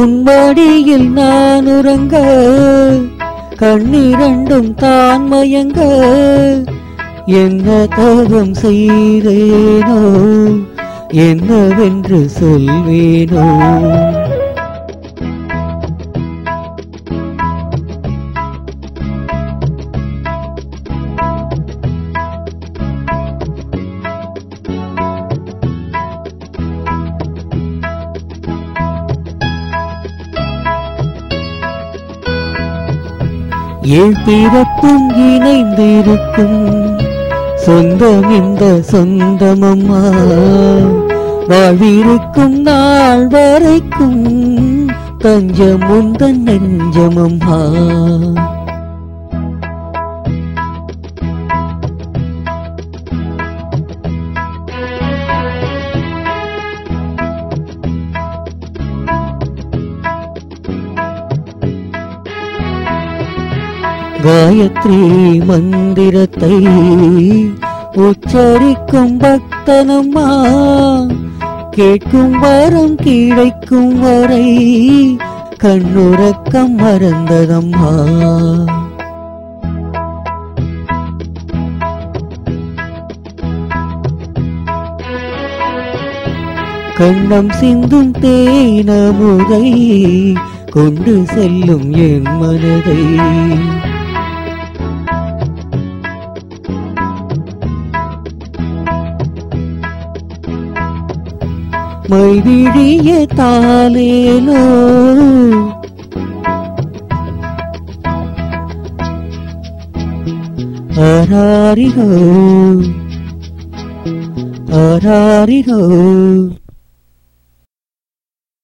உன்மடியில் நான் உறங்க கண்ணிரண்டும் தான் மயங்க என்ன தவம் செய்தேனோ என்னவென்று சொல்வேனோ ஏழ் பிறப்பும் இணைந்திருக்கும் சொந்தம் இந்த சொந்தமம்மா வாழ்விருக்கும் நாள் வரைக்கும் தஞ்சம் உந்தன் நெஞ்சமம்மா காயத்ரி மந்திரத்தை உச்சரிக்கும் பக்தனம்மா கேட்கும் வரம் கிடைக்கும் வரை கண்ணுறக்கம் மறந்ததம்மா கண்ணம் சிந்தும் தேனமுதை கொண்டு செல்லும் என் மனதை மைவிழிய தாலேலோ ஆராரிகோ ஆராரிகோ